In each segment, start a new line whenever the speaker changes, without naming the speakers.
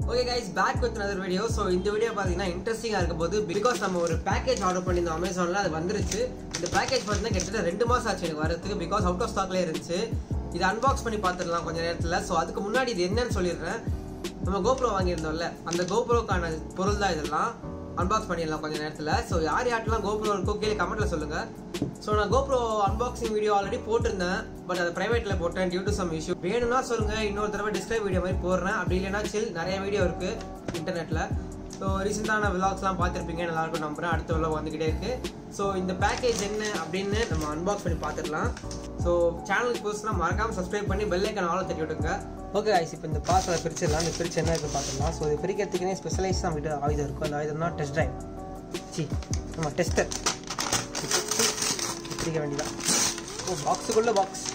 Okay guys back with another video so இந்த video பார்த்தீங்கன்னா இன்ட்ரெஸ்டிங்காக இருக்க போது பிகாஸ் நம்ம ஒரு பேக்கேஜ் ஆர்டர் பண்ணியிருந்தோம் அமேசானில் அது வந்துருச்சு இந்த பேக்கேஜ் பார்த்தீங்கன்னா கிட்டத்தட்ட ரெண்டு மாதம் ஆச்சு எனக்கு வரதுக்கு பிகாஸ் அவுட் ஆஃப் ஸ்டாக்லேயே இருந்துச்சு இது அன்பாக்ஸ் பண்ணி பார்த்துடலாம் கொஞ்ச நேரத்தில் ஸோ அதுக்கு முன்னாடி இது என்னன்னு சொல்லிடுறேன் நம்ம கோப்ரோ வாங்கியிருந்தோம்ல அந்த கோப்ரோக்கான பொருள் தான் இதெல்லாம் அன்பாக்ஸ் பண்ணிடலாம் கொஞ்ச நேரத்தில் ஸோ யார் யார்ட்டெல்லாம் கோப்ரோ இருக்கோ கீழே கமெண்ட்டில் சொல்லுங்கள் ஸோ நான் கோப்ரோ அன்பாக்சிங் வீடியோ ஆல்ரெடி போட்டிருந்தேன் பட் அதை ப்ரைவேட்டில் போட்டேன் டியூ டு சம் இஷ்யூ வேணும்னா சொல்லுங்கள் இன்னொரு தடவை டிஸ்கிரைப் வீடியோ மாதிரி போடுறேன் அப்படி இல்லைன்னா சில் நிறைய வீடியோ இருக்குது இன்டர்நெட்டில் ஸோ ரீசெண்டான விலாக்ஸ்லாம் பார்த்துருப்பீங்க நல்லா இருக்கும் நம்புறேன் அடுத்த விலாக் வந்துக்கிட்டே இருக்குது ஸோ இந்த பேக்கேஜ் என்ன அப்படின்னு நம்ம அன்பாக்ஸ் பண்ணி பார்த்துடலாம் ஸோ சேனலுக்கு புதுசுனா மறக்காமல் சப்ஸ்கிரைப் பண்ணி பெல் ஐக்கன் ஆளை தட்டி விட்டுங்க ஓகே ஐஸ் இப்போ இந்த பார்சலை பிரிச்சிடலாம் இந்த பிரிச்சு என்ன இருக்குது பார்த்துடலாம் ஸோ இது பிரிக்கிறதுக்குனே ஸ்பெஷலைஸ் தான் வீட்டு ஆயுதம் இருக்கும் அந்த ஆயுதம்னா டெஸ்ட் ட்ரைவ் சி நம்ம டெஸ்டர் பிரிக்க வேண்டியதான் ஓ பாக்ஸுக்குள்ள பாக்ஸ்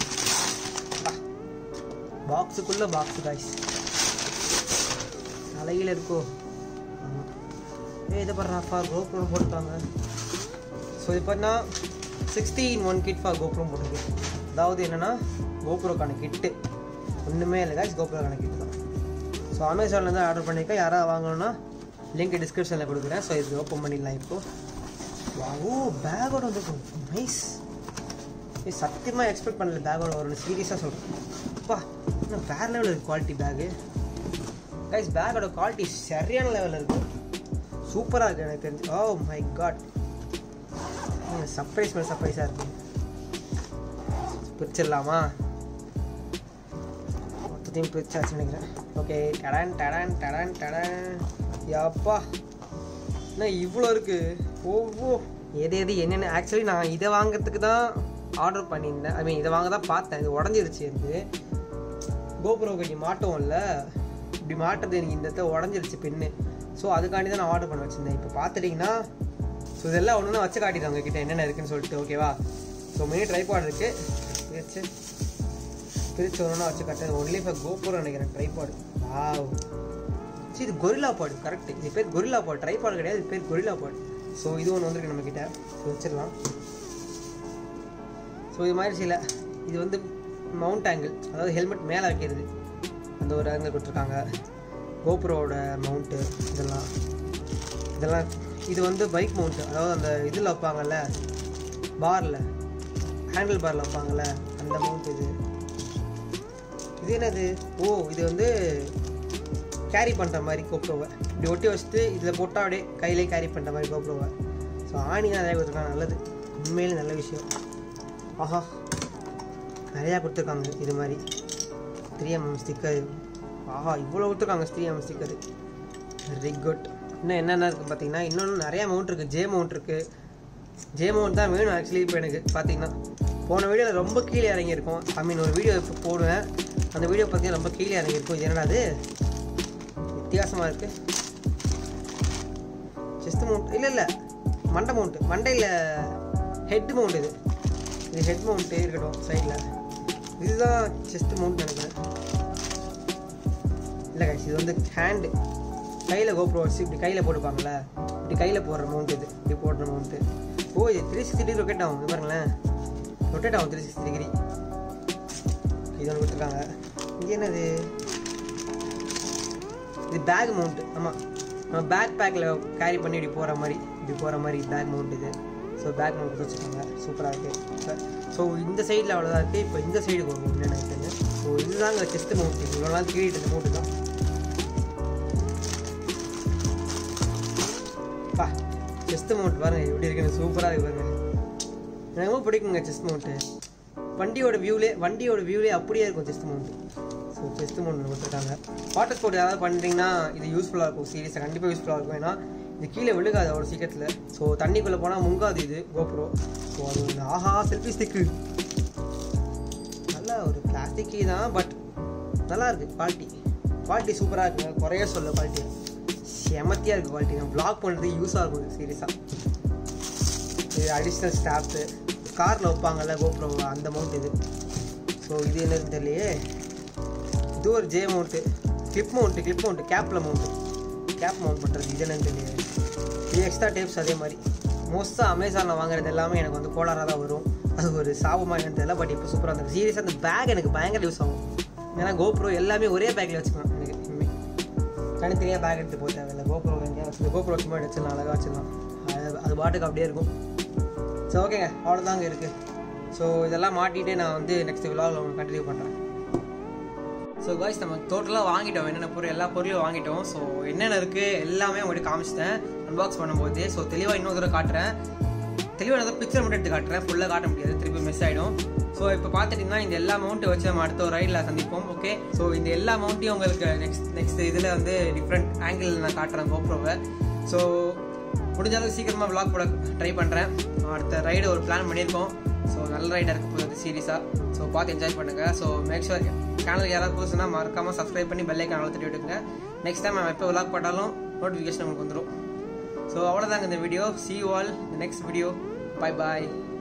பாக்ஸுக்குள்ள பாக்ஸ் காய்ஸ் தலையில் இருக்கோ ஆமா. ஏ இதை பாரு ஃபார் கோப்ரோ போட்டுருக்காங்க ஸோ இது பார்த்தீங்கன்னா sixteen one kit for GoPro போட்டிருக்கு அதாவது என்னென்னா கோப்ரோக்கான கிட்டு ஒன்றுமே இல்லை காய்ஸ் கோப்ரோக்கான கிட்டு தான் ஸோ அமேசான்லேருந்து ஆர்டர் பண்ணியிருக்கேன் யாராவது வாங்கணும்னா லிங்க் டிஸ்கிரிப்ஷனில் கொடுக்குறேன் ஸோ இது ஓப்பன் பண்ணிடலாம் இப்போது ஓ பேக்கோட வந்துருக்கும் நைஸ் ஏய் சத்தியமாக எக்ஸ்பெக்ட் பண்ணல பேக்கோட வரும்னு சீரியஸாக சொல்கிறேன் அப்பா இன்னும் வேறு லெவலில் இருக்குது குவாலிட்டி பேகு கைஸ் பேக்கோட குவாலிட்டி சரியான லெவலில் இருக்கும் சூப்பராக இருக்குது எனக்கு தெரிஞ்சு ஓ மை காட் சர்ப்ரைஸ் மேலே சர்ப்ரைஸாக இருக்கு பிரிச்சிடலாமா மொத்தத்தையும் பிரிச்சாச்சு நினைக்கிறேன் ஓகே டடான் டடான் டடான் டடான் யப்பா என்ன இவ்வளோ இருக்குது ஓவோ எது எது என்னென்ன ஆக்சுவலி நான் இதை வாங்குறதுக்கு தான் ஆர்டர் பண்ணியிருந்தேன் ஐ மீன் இதை வாங்க தான் பார்த்தேன் இது உடஞ்சிருச்சு இது கோபுரோ கட்டி மாட்டோம்ல இப்படி மாட்டுறது எனக்கு இந்த இடத்துல உடஞ்சிருச்சு பின்னு ஸோ அதுக்காண்டி தான் நான் ஆர்டர் பண்ண வச்சுருந்தேன் இப்போ பார்த்துட்டிங்கன்னா ஸோ இதெல்லாம் ஒன்று ஒன்று வச்சு காட்டிடுறாங்க கிட்ட என்னென்ன இருக்குன்னு சொல்லிட்டு ஓகேவா ஸோ மினி ட்ரைபாட் இருக்குது வச்சு பிரிச்சு ஒன்று வச்சு கட்டுறது ஒன்லி ஃபார் கோபுரம் நினைக்கிறேன் ட்ரைபாடு வாவ் சரி இது கொரில்லா பாடு கரெக்ட் இது பேர் கொரில்லா பாடு ட்ரைபாடு கிடையாது இது பேர் கொரில்லா பாடு ஸோ இது ஒன்று வந்திருக்கு நம்ம கிட்ட ஸோ வச்சிடலாம் ஸோ இது மாதிரி சில இது வந்து மவுண்ட் ஆங்கிள் அதாவது ஹெல்மெட் மேலே வைக்கிறது அந்த ஒரு ஆங்கிள் கொடுத்துருக்காங்க கோப்ரோவோட மவுண்ட்டு இதெல்லாம் இதெல்லாம் இது வந்து பைக் மவுண்ட்டு அதாவது அந்த இதில் வைப்பாங்கல்ல பாரில் ஹேண்டில் பாரில் வைப்பாங்கல்ல அந்த மவுண்ட் இது இது என்னது ஓ இது வந்து கேரி பண்ணுற மாதிரி கோப்ரோவை இப்படி ஒட்டி வச்சுட்டு இதில் போட்டால் அப்படியே கையிலே கேரி பண்ணுற மாதிரி கோப்ரோவை ஸோ ஆணி தான் நிறையா கொடுத்துருக்காங்க நல்லது உண்மையிலே நல்ல விஷயம் ஆஹா நிறையா கொடுத்துருக்காங்க இது மாதிரி த்ரீ எம்எம் ஸ்டிக்கர் ஆஹா இவ்வளோ கொடுத்துருக்காங்க three MM sticker very good இன்னும் என்னென்ன இருக்குது பார்த்தீங்கன்னா இன்னொன்று நிறையா மவுண்ட் இருக்குது ஜே மவுண்ட் இருக்குது ஜே மவுண்ட் தான் வேணும் ஆக்சுவலி இப்போ எனக்கு பார்த்தீங்கன்னா போன வீடியோவில் ரொம்ப கீழே இறங்கியிருக்கும் ஐ மீன் ஒரு வீடியோ இப்போ போடுவேன் அந்த வீடியோ பார்த்தீங்கன்னா ரொம்ப கீழே இறங்கியிருக்கும் இது என்னடா அது வித்தியாசமாக இருக்குது செஸ்ட் மவுண்ட் இல்லை இல்லை மண்டை மவுண்ட்டு மண்டையில் ஹெட் மவுண்ட் இது இது ஹெட் மவுண்ட்டு இருக்கட்டும் சைடில் இதுதான் செஸ்ட் மவுண்ட் நினைக்கிறேன் இல்லை கைஸ் இது வந்து ஹேண்டு கையில் கோப்ரோ வச்சு இப்படி கையில் போட்டுப்பாங்கள்ல இப்படி கையில் போடுற மவுண்ட் இது இப்படி போடுற மவுண்ட்டு ஓ இது த்ரீ சிக்ஸ்டி டிகிரி ரொட்டேட் ஆகும் இது பாருங்களேன் ரொட்டேட் ஆகும் த்ரீ சிக்ஸ்டி டிகிரி இது ஒன்று கொடுத்துருக்காங்க இது என்னது இது பேக் மவுண்ட்டு ஆமாம் நம்ம பேக் பேக்கில் கேரி பண்ணி இப்படி போகிற மாதிரி இப்படி போகிற மாதிரி பேக் மவுண்ட் இது ஸோ பேக் மவுண்ட் கொடுத்து வச்சுருக்காங்க சூப்பராக இருக்குது ஸோ இந்த சைடில் அவ்வளோதான் இருக்குது இப்போ இந்த சைடு போகும் என்னென்ன இருக்குன்னு ஸோ இதுதாங்க செஸ்ட் மவுண்ட் இவ்வளோ நாள் கீழிட்டு இருந்த மவுண்ட் தான் பா செஸ்ட் மவுண்ட் பாருங்க எப்படி இருக்குன்னு சூப்பராக இருக்கு பாருங்க எனக்கு ரொம்ப பிடிக்குங்க செஸ்ட் மவுண்ட்டு வண்டியோட வியூலே வண்டியோட வியூலே அப்படியே இருக்கும் chest mount so chest mount கொடுத்துருக்காங்க வாட்டர் ஸ்போர்ட் ஏதாவது பண்ணுறீங்கன்னா இது யூஸ்ஃபுல்லாக இருக்கும் சீரியஸாக கண்டிப்பாக யூஸ்ஃபுல்லாக இருக்கும் ஏன்னா இது கீழே விழுகாது அவ்வளோ சீக்கிரத்தில் ஸோ தண்ணிக்குள்ளே போனால் முங்காது இது கோப்ரோ ஸோ அது ஒரு ஆஹா செல்ஃபி ஸ்டிக்கு நல்ல ஒரு பிளாஸ்டிக்கி தான் பட் நல்லா இருக்குது குவாலிட்டி குவாலிட்டி சூப்பராக இருக்குங்க குறைய சொல்ல குவாலிட்டி செமத்தியாக இருக்குது குவாலிட்டி நான் ப்ளாக் பண்ணுறதுக்கு யூஸாக இருக்கும் சீரியஸாக இது அடிஷ்னல் ஸ்டாஃப்ஸு காரில் வைப்பாங்கல்ல கோப்ரோ அந்த மவுண்ட் இது ஸோ இது என்னதுன்னு தெரியலையே இது ஒரு J mount clip mount clip mount கேப்பில் மவுண்ட்டு கேப் மவுண்ட் பண்ணுறது இது என்னன்னு தெரியல இது எக்ஸ்ட்ரா டேப்ஸ் அதே மாதிரி மோஸ்ட்டாக அமேசானில் வாங்குறது எல்லாமே எனக்கு வந்து கோளாறாக தான் வரும் அது ஒரு சாபமாக என்னன்னு தெரியல பட் இப்போ சூப்பராக இருந்தது சீரியஸாக அந்த பேக் எனக்கு பயங்கர யூஸ் ஆகும் ஏன்னா கோப்ரோ எல்லாமே ஒரே பேக்கில் வச்சுக்கலாம் எனக்கு இனிமே தனித்தனியாக பேக் எடுத்து போக தேவையில்லை கோப்ரோ எங்கேயா வச்சு கோப்ரோ சும்மா வச்சிடலாம் அழகாக வச்சிடலாம் அது அது பாட்டுக்கு அப்படியே இருக்கும் ஸோ ஓகேங்க அவ்வளோதாங்க இருக்குது ஸோ இதெல்லாம் மாட்டிட்டு நான் வந்து நெக்ஸ்ட் விழாவில் உங்களுக்கு கண்டினியூ பண்ணுறேன் ஸோ காய்ஸ் நம்ம டோட்டலாக வாங்கிட்டோம் என்னென்ன பொருள் எல்லா பொருளையும் வாங்கிட்டோம் ஸோ என்னென்ன இருக்குது எல்லாமே உங்கள்கிட்ட காமிச்சிட்டேன் அன்பாக்ஸ் பண்ணும்போது ஸோ தெளிவாக இன்னொரு தடவை காட்டுறேன் தெளிவாக நான் பிக்சர் மட்டும் எடுத்து காட்டுறேன் ஃபுல்லாக காட்ட முடியாது திருப்பி மிஸ் ஆகிடும் ஸோ இப்போ பார்த்துட்டிங்கன்னா இந்த எல்லா மவுண்ட்டை வச்சு நம்ம அடுத்த ஒரு ரைடில் சந்திப்போம் ஓகே ஸோ இந்த எல்லா மவுண்ட்டையும் உங்களுக்கு நெக்ஸ்ட் நெக்ஸ்ட் இதில் வந்து டிஃப்ரெண்ட் ஆங்கிள் நான் காட்டுறேன் கோப்ரோவை ஸோ முடிஞ்ச அளவுக்கு சீக்கிரமாக vlog போட ட்ரை பண்ணுறேன் அடுத்த ரைடு ஒரு பிளான் பண்ணியிருக்கோம் ஸோ நல்ல ரைடாக இருக்க போகுது சீரியஸாக ஸோ பார்த்து என்ஜாய் பண்ணுங்கள் ஸோ மேக் ஷுர் சேனலுக்கு யாராவது புதுசுனா மறக்காமல் சப்ஸ்கிரைப் பண்ணி பெல்லைக்கான அழுத்திட்டு விட்டுங்க நெக்ஸ்ட் டைம் நம்ம எப்போ vlog போட்டாலும் நோட்டிஃபிகேஷன் உங்களுக்கு வந்துடும் ஸோ அவ்வளோதாங்க இந்த video see you all next video bye bye